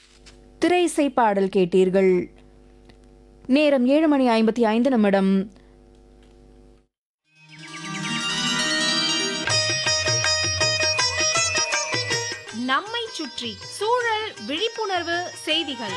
திரைசை பாடல் கேட்டீர்கள் நேரம் ஏழு மணி ஐம்பத்தி ஐந்து நிமிடம் நம்மை சுற்றி சூழல் விழிப்புணர்வு செய்திகள்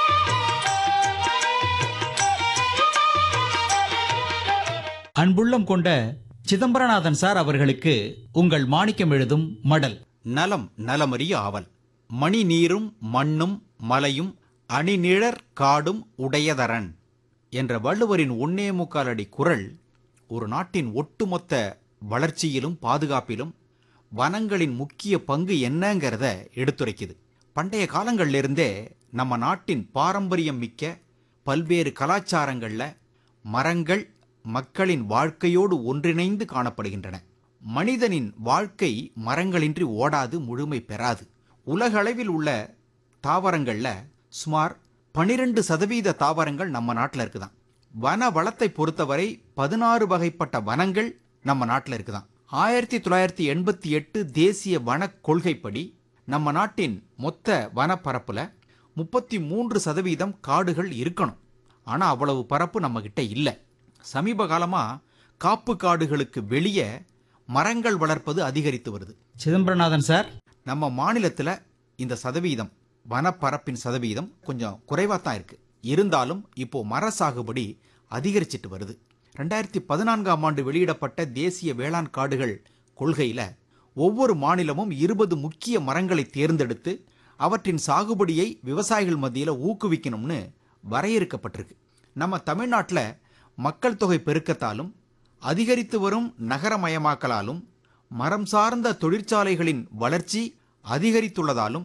அன்புள்ளம் கொண்ட சிதம்பரநாதன் சார் அவர்களுக்கு உங்கள் மாணிக்கம் எழுதும் மடல் நலம் நலமறிய ஆவல் மணி நீரும் மண்ணும் மலையும் அணிநிழற் காடும் உடையதரன் என்ற வள்ளுவரின் ஒன்னே முக்கால் அடி குரல் ஒரு நாட்டின் ஒட்டுமொத்த வளர்ச்சியிலும் பாதுகாப்பிலும் வனங்களின் முக்கிய பங்கு என்னங்கிறத எடுத்துரைக்குது பண்டைய காலங்களிலிருந்தே நம்ம நாட்டின் பாரம்பரியம் மிக்க பல்வேறு கலாச்சாரங்கள்ல மரங்கள் மக்களின் வாழ்க்கையோடு ஒன்றிணைந்து காணப்படுகின்றன மனிதனின் வாழ்க்கை மரங்களின்றி ஓடாது முழுமை பெறாது உலகளவில் உள்ள தாவரங்கள்ல சுமார் 12% சதவீத தாவரங்கள் நம்ம நாட்டில் இருக்குதாம் வன வளத்தை பொறுத்தவரை பதினாறு வகைப்பட்ட வனங்கள் நம்ம நாட்டில் இருக்குதாம் ஆயிரத்தி தொள்ளாயிரத்தி எண்பத்தி எட்டு தேசிய வன கொள்கைப்படி நம்ம நாட்டின் மொத்த வனப்பரப்புல முப்பத்தி மூன்று சதவீதம் காடுகள் இருக்கணும் ஆனா அவ்வளவு பரப்பு நம்ம கிட்ட இல்லை சமீப காலமா காப்பு காடுகளுக்கு வெளியே மரங்கள் வளர்ப்பது அதிகரித்து வருது சிதம்பரநாதன் சார் நம்ம மாநிலத்துல இந்த சதவீதம் வனப்பரப்பின் சதவீதம் கொஞ்சம் குறைவா தான் இருக்கு இருந்தாலும் இப்போ மர சாகுபடி அதிகரிச்சிட்டு வருது ரெண்டாயிரத்தி பதினான்காம் ஆண்டு வெளியிடப்பட்ட தேசிய வேளாண் காடுகள் கொள்கையில ஒவ்வொரு மாநிலமும் இருபது முக்கிய மரங்களை தேர்ந்தெடுத்து அவற்றின் சாகுபடியை விவசாயிகள் மத்தியில ஊக்குவிக்கணும்னு வரையறுக்கப்பட்டிருக்கு நம்ம தமிழ்நாட்டில் மக்கள் தொகை பெருக்கத்தாலும் அதிகரித்து வரும் நகரமயமாக்கலாலும் மரம் சார்ந்த தொழிற்சாலைகளின் வளர்ச்சி அதிகரித்துள்ளதாலும்